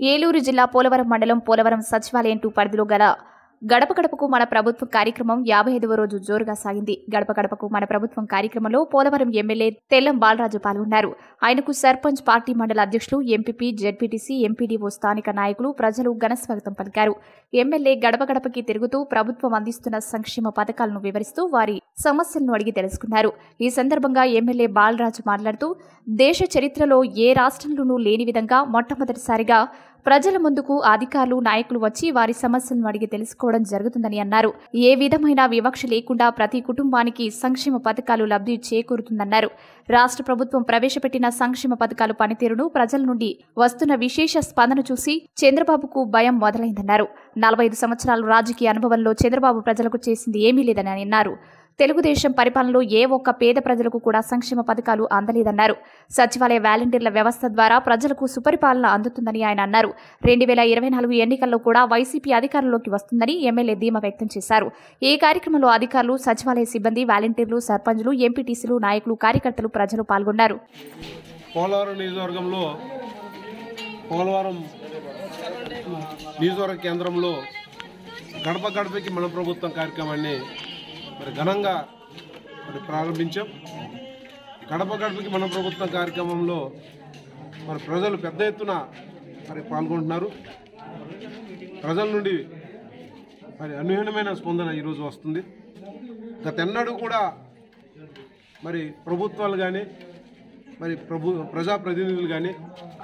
ఏలూరు జిల్లా పోలవరం మండలం పోలవరం సచివాలయం టూ పరిధిలో గల గడప గడపకు మన ప్రభుత్వం కార్యక్రమం యాభై ఐదవ రోజు జోరుగా సాగింది గడప గడపకు మన ప్రభుత్వం కార్యక్రమంలో పోలవరం ఎమ్మెల్యే తెల్లం బాలరాజు పాల్గొన్నారు ఆయనకు సర్పంచ్ పార్టీ మండల అధ్యక్షులు ఎంపీపీ జెడ్పీటీసీ ఎంపీడీఓ స్థానిక నాయకులు ప్రజలు ఘనస్వాగతం పలికారు ఎమ్మెల్యే గడప గడపకి తిరుగుతూ ప్రభుత్వం అందిస్తున్న సంక్షేమ పథకాలను వివరిస్తూ వారి సమస్యలను అడిగి తెలుసుకున్నారు ఈ సందర్భంగా ఎమ్మెల్యే బాలరాజు మాట్లాడుతూ దేశ చరిత్రలో ఏ రాష్ట్రంలోనూ లేని విధంగా మొట్టమొదటిసారిగా ప్రజల ముందుకు అధికారులు నాయకులు వచ్చి వారి సమస్యలను అడిగి తెలుసుకోవడం జరుగుతుందని అన్నారు ఏ విధమైన వివక్ష లేకుండా ప్రతి కుటుంబానికి సంక్షేమ పథకాలు లబ్ధి చేకూరుతుందన్నారు రాష్ట్ర ప్రభుత్వం ప్రవేశపెట్టిన సంక్షేమ పథకాలు పనితీరును ప్రజల నుండి వస్తున్న విశేష స్పందన చూసి చంద్రబాబుకు భయం మొదలైందన్నారు నలభై ఐదు సంవత్సరాల రాజకీయ అనుభవంలో చంద్రబాబు ప్రజలకు చేసింది ఏమీ లేదని అన్నారు తెలుగుదేశం పరిపాలనలో ఏ ఒక్క పేద ప్రజలకు కూడా సంక్షేమ పథకాలు అందలేదన్నారు సచివాలయ వాలంటీర్ల వ్యవస్థ ద్వారా ప్రజలకు సుపరిపాలన అందుతుందని ఆయన అన్నారు రెండు వేల ఇరవై నాలుగు ఎన్నికల్లో కూడా వైసీపీ అధికారంలోకి వస్తుందని ఎమ్మెల్యే ధీమా వ్యక్తం చేశారు ఈ కార్యక్రమంలో అధికారులు సచివాలయ సిబ్బంది వాలంటీర్లు సర్పంచులు ఎంపీటీసీలు నాయకులు కార్యకర్తలు ప్రజలు పాల్గొన్నారు పోలవరం నియోజకవర్గంలో పోలవరం నియోజకవర్గ కేంద్రంలో గడప గడపకి మన ప్రభుత్వం కార్యక్రమాన్ని మరి ఘనంగా మరి ప్రారంభించాం గడప గడపకి మన ప్రభుత్వం కార్యక్రమంలో మరి ప్రజలు పెద్ద ఎత్తున మరి పాల్గొంటున్నారు ప్రజల నుండి మరి అనూహ్యమైన స్పందన ఈరోజు వస్తుంది గతెన్నడూ కూడా మరి ప్రభుత్వాలు కానీ మరి ప్రభు ప్రజాప్రతినిధులు కానీ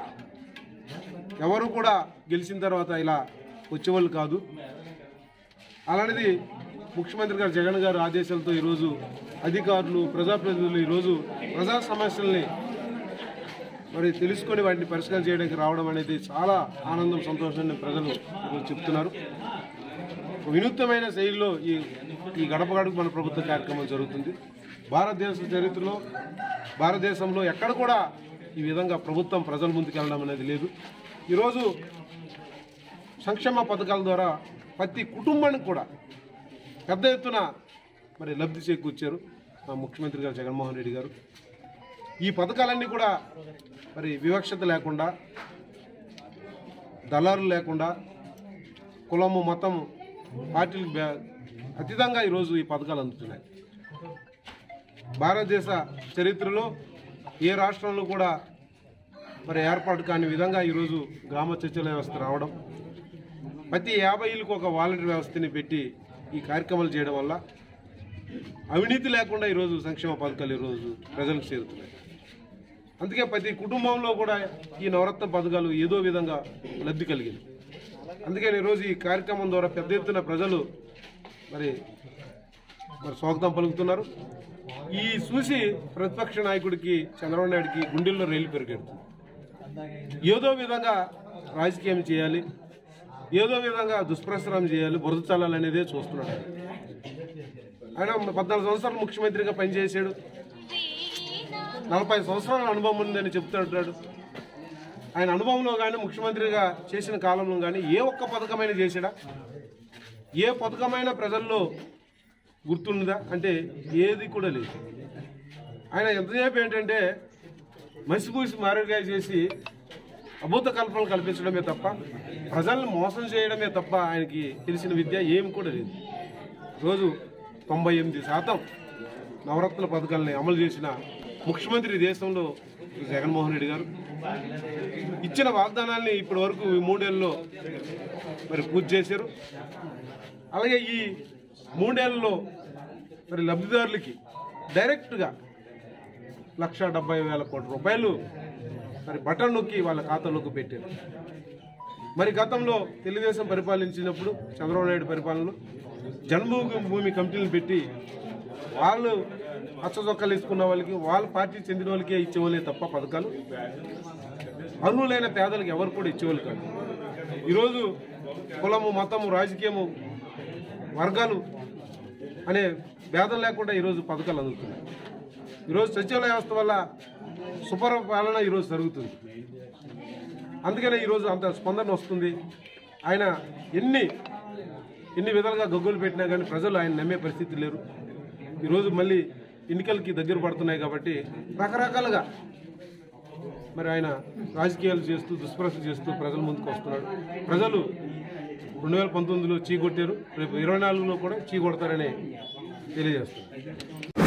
ఎవరు కూడా గెలిచిన తర్వాత ఇలా వచ్చేవాళ్ళు కాదు అలాంటిది ముఖ్యమంత్రి గారు జగన్ గారు ఆదేశాలతో ఈరోజు అధికారులు ప్రజాప్రతినిధులు ఈరోజు ప్రజా సమస్యల్ని మరి తెలుసుకొని వాటిని పరిష్కారం చేయడానికి రావడం అనేది చాలా ఆనందం సంతోషాన్ని ప్రజలు ఈరోజు చెప్తున్నారు వినూత్నమైన శైలిలో ఈ ఈ గడప గడప మన ప్రభుత్వ కార్యక్రమం జరుగుతుంది భారతదేశ చరిత్రలో భారతదేశంలో ఎక్కడ కూడా ఈ విధంగా ప్రభుత్వం ప్రజల ముందుకు వెళ్ళడం అనేది లేదు ఈరోజు సంక్షేమ పథకాల ద్వారా ప్రతి కుటుంబానికి కూడా పెద్ద ఎత్తున మరి లబ్ధి చేకూర్చారు మా ముఖ్యమంత్రి గారు జగన్మోహన్ రెడ్డి గారు ఈ పథకాలన్నీ కూడా మరి వివక్షత లేకుండా దళారులు లేకుండా కులము మతము పార్టీలకు బే- అతీతంగా ఈరోజు ఈ పథకాలు అందుతున్నాయి భారతదేశ చరిత్రలో ఏ రాష్ట్రంలో కూడా మరి ఏర్పాటు కాని విధంగా ఈరోజు గ్రామ చర్చల వ్యవస్థ రావడం ప్రతి యాభై ఇళ్ళకు ఒక వాలంటీర్ వ్యవస్థని పెట్టి ఈ కార్యక్రమాలు చేయడం వల్ల అవినీతి లేకుండా ఈరోజు సంక్షేమ పథకాలు ఈరోజు ప్రజలకు చేరుతున్నాయి అందుకే ప్రతి కుటుంబంలో కూడా ఈ నవరత్న పథకాలు ఏదో విధంగా లబ్ధి కలిగింది అందుకని ఈరోజు ఈ కార్యక్రమం ద్వారా పెద్ద ఎత్తున ప్రజలు మరి మరి స్వాగతం పలుకుతున్నారు ఈ చూసి ప్రతిపక్ష నాయకుడికి చంద్రబాబు నాయుడికి గుండెల్లో రైలు పెరిగెడుతుంది ఏదో విధంగా రాజకీయం చేయాలి ఏదో విధంగా దుష్ప్రచారం చేయాలి బురద చల్లాలనేదే చూస్తున్నాడు ఆయన పద్నాలుగు సంవత్సరాలు ముఖ్యమంత్రిగా పనిచేశాడు నలభై సంవత్సరాల అనుభవం ఉందని చెప్తుంటాడు ఆయన అనుభవంలో కానీ ముఖ్యమంత్రిగా చేసిన కాలంలో కానీ ఏ ఒక్క పథకమైన చేశాడా ఏ పథకమైన ప్రజల్లో గుర్తుందా అంటే ఏది కూడా లేదు ఆయన ఎంతసేపు ఏంటంటే మసిపూసి మారేడుకాయ చేసి అభూత కల్పనలు కల్పించడమే తప్ప ప్రజల్ని మోసం చేయడమే తప్ప ఆయనకి తెలిసిన విద్య ఏం కూడా లేదు రోజు తొంభై ఎనిమిది శాతం నవరత్న పథకాలని అమలు చేసిన ముఖ్యమంత్రి ఈ దేశంలో జగన్మోహన్ రెడ్డి గారు ఇచ్చిన వాగ్దానాల్ని ఇప్పటి వరకు ఈ మూడేళ్ళలో మరి పూర్తి చేశారు అలాగే ఈ మూడేళ్లలో మరి లబ్ధిదారులకి డైరెక్ట్గా లక్ష డెబ్బై వేల కోట్ల రూపాయలు మరి బటన్ నొక్కి వాళ్ళ ఖాతాలోకి పెట్టారు మరి గతంలో తెలుగుదేశం పరిపాలించినప్పుడు చంద్రబాబు నాయుడు పరిపాలనలో జన్మభూమి భూమి కమిటీలు పెట్టి వాళ్ళు అచ్చచొక్కలు వేసుకున్న వాళ్ళకి వాళ్ళ పార్టీ చెందిన వాళ్ళకే ఇచ్చేవాళ్ళే తప్ప పథకాలు అర్హులైన పేదలకు ఎవరు కూడా ఇచ్చేవాళ్ళు కాదు ఈరోజు కులము మతము రాజకీయము వర్గాలు అనే భేదం లేకుండా ఈరోజు పథకాలు అందుతున్నాయి ఈరోజు సచివాలయ వ్యవస్థ వల్ల సుపర పాలన ఈరోజు జరుగుతుంది అందుకనే ఈరోజు అంత స్పందన వస్తుంది ఆయన ఎన్ని ఎన్ని విధాలుగా గగ్గులు పెట్టినా కానీ ప్రజలు ఆయన నమ్మే పరిస్థితి లేరు ఈరోజు మళ్ళీ ఎన్నికలకి దగ్గర పడుతున్నాయి కాబట్టి రకరకాలుగా మరి ఆయన రాజకీయాలు చేస్తూ దుష్ప్రచారం చేస్తూ ప్రజల ముందుకు వస్తున్నాడు ప్రజలు రెండు వేల పంతొమ్మిదిలో చీ కొట్టారు రేపు ఇరవై నాలుగులో కూడా చీ కొడతారని తెలియజేస్తారు